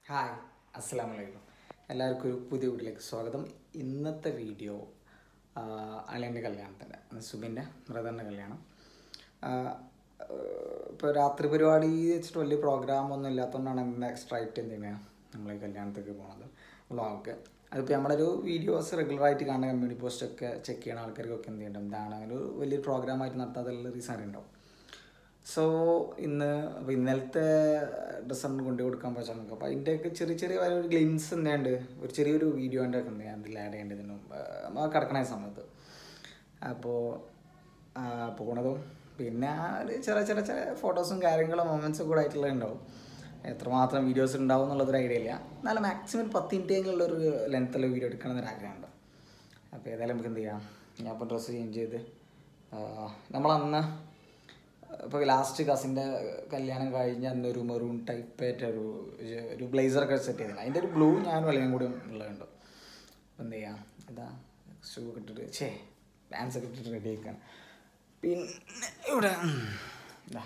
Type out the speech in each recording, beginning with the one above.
Hi അസ്സാം വലൈക്കും എല്ലാവർക്കും ഒരു പുതിയ വീട്ടിലേക്ക് സ്വാഗതം ഇന്നത്തെ വീഡിയോ അളിയൻ്റെ കല്യാണത്തിൻ്റെ സുബിൻ്റെ ബ്രദറിൻ്റെ കല്യാണം ഇപ്പോൾ രാത്രി പരിപാടി വെച്ചിട്ട് വലിയ പ്രോഗ്രാം ഒന്നും ഇല്ലാത്തതുകൊണ്ടാണ് ഇന്ന് എക്സ്ട്രാ ആയിട്ട് എന്തെങ്കിലും നമ്മൾ ഈ കല്യാണത്തേക്ക് പോകുന്നത് വ്ളോഗ് അതിപ്പോൾ നമ്മളൊരു വീഡിയോസ് റെഗുലറായിട്ട് കാണുന്ന കമ്മ്യൂണിറ്റി പോസ്റ്റൊക്കെ ചെക്ക് ചെയ്യുന്ന ആൾക്കാർക്കൊക്കെ എന്ത് ചെയ്യണം എന്താണ് അങ്ങനെ ഒരു വലിയൊരു പ്രോഗ്രാമായിട്ട് നടത്താതുള്ള റീസൺ ഉണ്ടാവും സോ ഇന്ന് അപ്പോൾ ഇന്നലത്തെ ഡ്രസ്സാണ് കൊണ്ടു കൊടുക്കാൻ പറ്റുക നമുക്ക് അപ്പോൾ അതിൻ്റെയൊക്കെ ചെറിയ ചെറിയ ഒരു ഗ്ലിംസ് എന്തുണ്ട് ഒരു ചെറിയൊരു വീഡിയോ ഉണ്ട് ഒക്കെ ഉണ്ട് അതിൽ ആഡ് ചെയ്യേണ്ടതിന് മുമ്പ് നമ്മൾ കിടക്കണ സമയത്ത് അപ്പോൾ പോണതും പിന്നെ ആ ഒരു ചെറിയ ചെറിയ ചെറിയ ഫോട്ടോസും കാര്യങ്ങളും മൊമെൻറ്റ്സും കൂടെ ആയിട്ടുള്ള ഉണ്ടാവും എത്രമാത്രം വീഡിയോസ് ഉണ്ടാവും എന്നുള്ളതൊരു ഐഡിയ ഇല്ല എന്നാലും മാക്സിമം ഒരു പത്ത് മിനിറ്റെങ്കിലും ഒരു ലെങ്ത്തുള്ള വീഡിയോ എടുക്കണം എന്നൊരു ആഗ്രഹമുണ്ട് അപ്പോൾ ഏതായാലും നമുക്ക് എന്ത് ചെയ്യാം ഞാൻ ഇപ്പോൾ ഡ്രസ്സ് ചേഞ്ച് ചെയ്ത് നമ്മളന്ന് ഇപ്പോൾ ലാസ്റ്റ് കസിൻ്റെ കല്യാണം കഴിഞ്ഞ് അന്ന് ഒരു മെറൂൺ ടൈപ്പ് ആയിട്ട് ഒരു ഒരു ബ്ലേസറൊക്കെ സെറ്റ് ചെയ്തില്ല അതിൻ്റെ ഒരു ബ്ലൂ ഞാനും അല്ലെങ്കിൽ കൂടി ഉള്ളതുണ്ട് അപ്പോൾ എന്ത് ചെയ്യാം ഇതാ ഷൂ ഒക്കെ ഇട്ടിട്ട് ഛേ ഡാൻസ് ഒക്കെ ഇട്ടിട്ട് റെഡി ആക്കുകയാണ് പിന്നെ ഇവിടെ ഉം, ഇതാ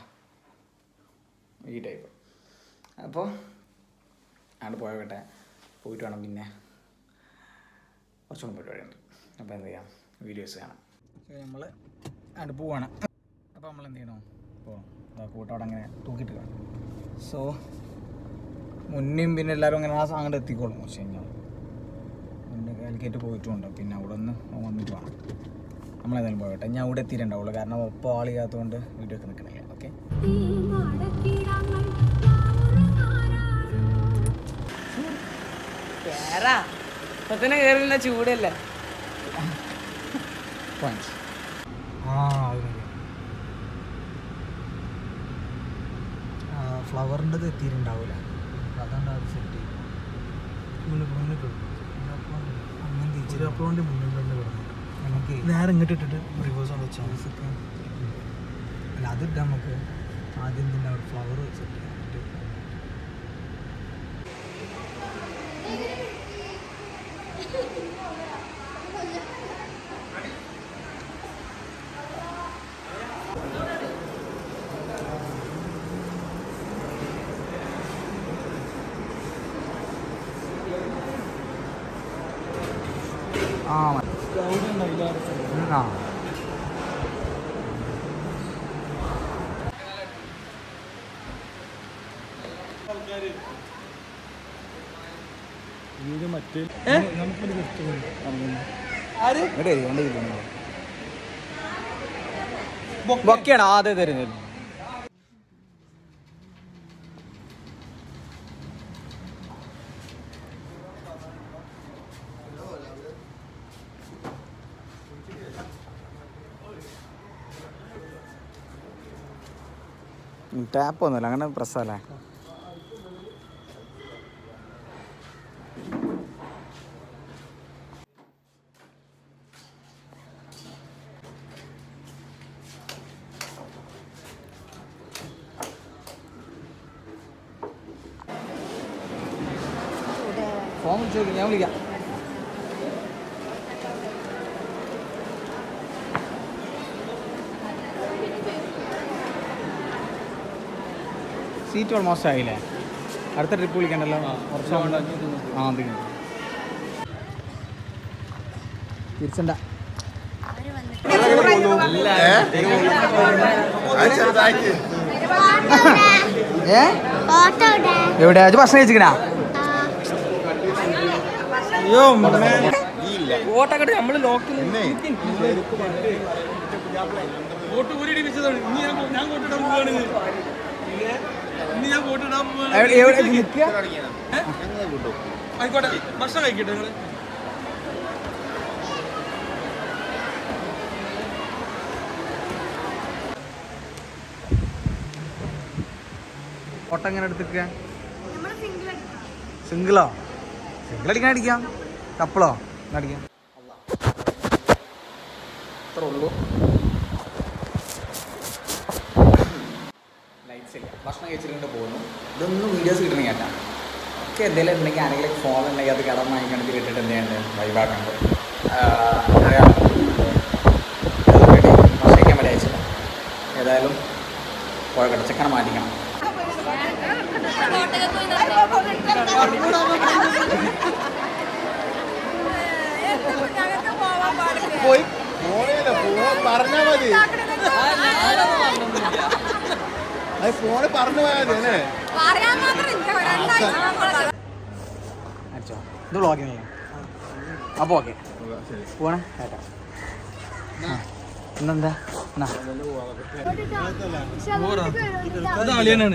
ഈ ടൈപ്പ് അപ്പോൾ അവിടെ പോയട്ടെ പോയിട്ട് വേണം പിന്നെ കുറച്ചുകൂടി പരിപാടിയുണ്ട് അപ്പോൾ എന്ത് ചെയ്യാം വീഡിയോസ് കാണാം നമ്മൾ അവിടെ പോവാണ് അപ്പോൾ നമ്മൾ എന്ത് ചെയ്യണം ഇപ്പോൾ കൂട്ടം അവിടെ അങ്ങനെ തൂക്കിയിട്ട് കാണും സോ മുന്നേയും പിന്നെ എല്ലാവരും അങ്ങനെ ആ അങ്ങോട്ട് എത്തിക്കോളും കുറച്ച് കഴിഞ്ഞാൽ മുന്നേ കാലിക്കറ്റ് പോയിട്ടുമുണ്ട് പിന്നെ അവിടെ നിന്ന് വന്നിട്ട് വേണം നമ്മളേതായാലും പോകട്ടെ ഞാൻ അവിടെ എത്തിയിട്ടുണ്ടാവുള്ളൂ കാരണം ഒപ്പം ആളില്ലാത്തതുകൊണ്ട് വീഡിയോ ഒക്കെ നിൽക്കണില്ല ഓക്കെ കേറാ ഇപ്പൊ തന്നെ കേറില്ല ചൂടല്ലേ പോയിന്റ് ആ അത് മതി ഫ്ലവറിൻ്റെത് എത്തിയിട്ടുണ്ടാവില്ല അതാണ് അത് സെറ്റ് ഒരു അപ്ലോണിന്റെ മുന്നിൽ തന്നെ കിടന്നു നമുക്ക് നേരെ ഇങ്ങോട്ട് ഇട്ടിട്ട് റിവേഴ്സ് ആണ് വെച്ചാൽ ഒക്കെ അല്ല അതിട്ട് നമുക്ക് ആദ്യം തന്നെ അവിടെ ഫ്ലവർ സെറ്റ് ചെയ്യാം ആ മതി. ആ ഇത് മറ്റേ നമുക്കൊരു ഗസ്റ്റ് ഇവിടെ എന്റെ ബൊക്കെയാണ് ആദ്യം തരുന്നത് ടാപ്പ് ഒന്നുമില്ല അങ്ങനെ പ്രസ്സല്ലേ ഫോൺ വിളിച്ചു ഞാൻ വിളിക്കാം സീറ്റ് ഓൾമോസ്റ്റ് ആയില്ലേ അടുത്ത ട്രിപ്പ് വിളിക്കണ്ടല്ലോ കുറച്ച് ആ എന്തെങ്കിലും തിരിച്ചണ്ട ഏ എവിടെ അത് ഭക്ഷണം കഴിച്ചിക്കണാ അയ്യോ ഓട്ടക്കട്ടെ നമ്മള് ലോക്കൽ വോട്ട് ഊരി ഇടിപ്പിച്ചതാണ് ഇനി ഞാൻ ഞാൻ വോട്ടിടാൻ പോവാണ് ഇനി ഞാൻ വോട്ടിടാൻ പോവാണ് എവിടെ എവിടെ നിൽക്കുക ആയിക്കോട്ടെ ഭക്ഷണം കഴിക്കട്ടെ നിങ്ങള് ഫോട്ടോ എങ്ങനെ എടുത്തിക്കുക സിംഗിളോ സിംഗിൾ അടിക്കാൻ അടിക്കാം കപ്പിളോ അടിക്കാം അത്ര ഉള്ളൂ ലൈറ്റ്സ് ഇല്ല ഭക്ഷണം കഴിച്ചിട്ടുണ്ട് പോകുന്നു ഇതൊന്നും വീഡിയോസ് കിട്ടണ കേട്ടാ ഒക്കെ എന്തെങ്കിലും ഉണ്ടെങ്കിൽ ആരെങ്കിലും ഫോൺ ഉണ്ടെങ്കിൽ അത് കടം വാങ്ങിക്കണത്തിൽ ഇട്ടിട്ട് എന്ത് ചെയ്യണ്ടേ വൈബാക്കണ്ട് അറിയാം ഭക്ഷണം കഴിക്കാൻ വേണ്ടി അയച്ചില്ല ഏതായാലും പോയക്കട്ടെ ചെക്കനെ മാറ്റിക്കണം പോയി ഫോണില്ല ഫോൺ പറഞ്ഞാ മതി അത് ഫോണ് പറഞ്ഞു പോയാൽ മതി അല്ലേ പറയാൻ മാത്രം എനിക്ക് രണ്ടാഴ്ച അടിച്ചോ ഇത് വ്ളോഗിങ് ചെയ്യാം അപ്പോൾ ഓക്കെ പോണേ കേട്ടോ ഇന്നെന്താ എന്നാ അത് അളിയനാണ്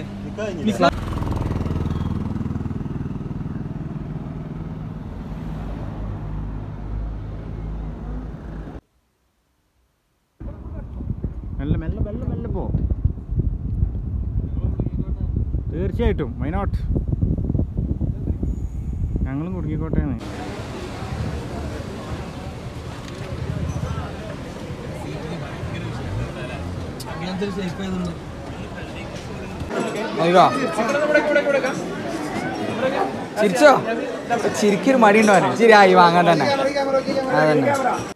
മെല്ലെ മെല്ലെ മെല്ലെ മെല്ലെ പോ തീർച്ചയായിട്ടും വൈ നോട്ട് ഞങ്ങളും കുടുങ്ങിക്കോട്ടെന്ന് അങ്ങനത്തെ ഷേപ്പ് ആയതുകൊണ്ട് അയ്യോ ചിരിച്ചോ ചിരിക്കൊരു മടി ഉണ്ടോ അവന് ശരി ആയി വാങ്ങാൻ തന്നെ അതന്നെ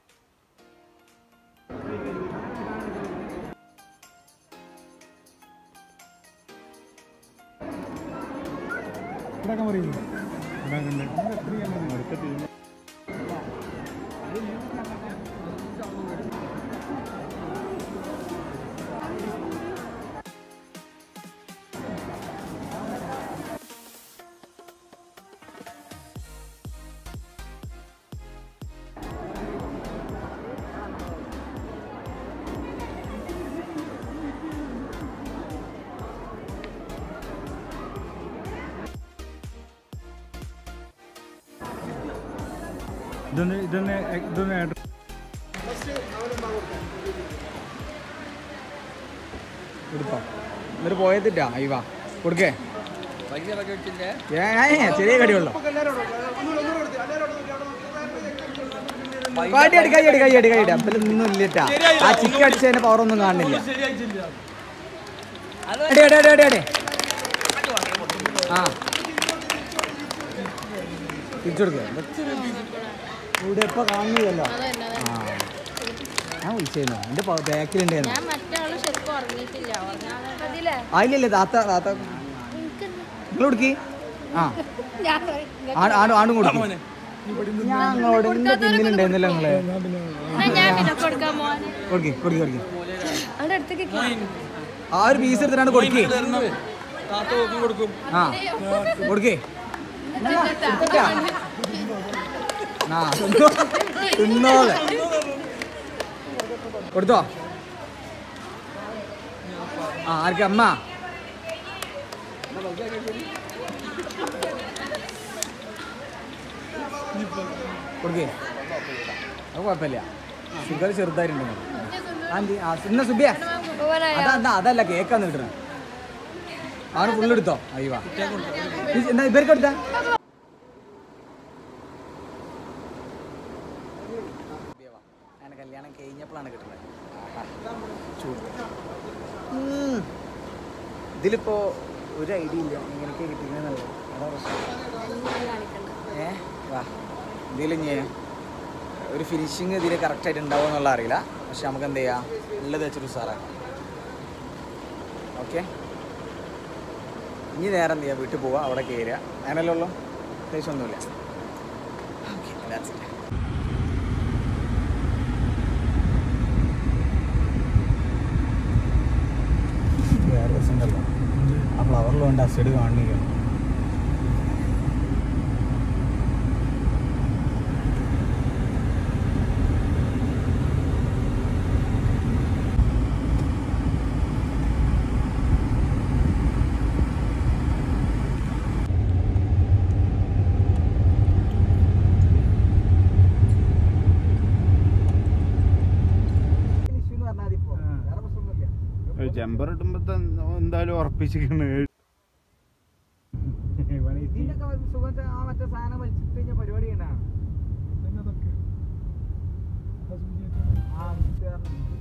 ഇതൊന്ന് ഇതൊന്ന് ഇതൊന്ന് add- എടുത്തോ എന്നിട്ട് പോയതിട്ടാ അയ്യവാ കൊടുക്കേ ഏ, ഏ, ചെറിയ കടിയുള്ളൂ കൈയടി കൈയടി കൈയടി കൈയടി അപ്പലൊന്നും ഇല്ലട്ടാ ആ ചിക്കൻ അടിച്ചതിന്റെ പവർ ഒന്നും കാണുന്നില്ല ശരിയായിട്ടില്ല അടി അടി അടി അടി അടി ആ തിരിച്ചു കൊടുക്കുക ഇവിടെ ഇപ്പൊ കാണുന്നില്ലല്ലോ ആ ഞാൻ വിളിച്ചിരുന്നു എന്റെ ബാക്കിലുണ്ടായിരുന്നു ഞാൻ മറ്റേ ആള് ശരിക്കും ഉറങ്ങിയിട്ടില്ല ഉറങ്ങാതെ അതിലേ അതിലല്ലേ താത്ത താത്ത നിങ്ങൾ കൊടുക്കി ആ ഞാൻ ആട് ആട് ആടും കൊടുക്കും ഞങ്ങളോട് എന്റെ പിന്നിലുണ്ടായിരുന്നല്ലോ നിങ്ങള് എന്നാ ഞാൻ പിന്നെ കൊടുക്കാൻ മോനെ കൊടുക്കി കൊടുക്കി കൊടുക്കി അവിടെ അടുത്തേക്ക് ആ ഒരു പീസ് എടുത്തിട്ടാണ് കൊടുക്കി തരണം താത്ത നോക്കി കൊടുക്കും ആ കൊടുക്കേ ആ തിന്നോ. തിന്നോളെ കൊടുത്തോ ആ ആർക്ക് അമ്മ കൊടുക്കേ അത് കുഴപ്പമില്ല ഷുഗർ ചെറുതായിട്ടുണ്ടെങ്കിൽ ആന്റി ആ ഇന്ന സുബിയ അതാ അതാ അതല്ല കേക്കാന്ന് കിട്ടണേ അവന് ഫുള്ള് എടുത്തോ അയ്യോ എന്നാ ഇവർക്ക് എടുത്താ അങ്ങനെ കല്യാണം കഴിഞ്ഞപ്പോഴാണ് കിട്ടുന്നത് ഇതിലിപ്പോ ഒരു ഐഡിയ ഇല്ല എങ്ങനെയൊക്കെ കിട്ടുന്നതെന്നല്ലോ അതാ പ്രശ്നം ഏ വാ ഇതിൽ ഞാൻ ഒരു ഫിനിഷിങ് ഇതിൽ കറക്റ്റായിട്ട് ഉണ്ടാവും എന്നുള്ള അറിയില്ല പക്ഷെ നമുക്ക് എന്ത് ചെയ്യാം ഉള്ളത് വെച്ചിട്ട് സാറാക്കാം ഓക്കെ ഇനി നേരം എന്ത് ചെയ്യാം വീട്ടിൽ പോവാം അവിടെ കയറുക അങ്ങനെയല്ലേ ഉള്ളൂ പ്രത്യേകിച്ച് ഒന്നുമില്ല ഓക്കെ ദാറ്റ്സ് ഇറ്റ് വേറെ രസമുണ്ടല്ലോ ആ ഫ്ലവറിൽ കൊണ്ട് ആ ചെടി കാണുക ജമ്പർ ഇടുമ്പോ എന്തായാലും ഉറപ്പിച്ചിരിക്കണ് സുഖത്തെ ആ മറ്റേ സാധനം വലിച്ചിട്ട് കഴിഞ്ഞ പരിപാടി ചെയ്യണ അതൊക്കെ ആ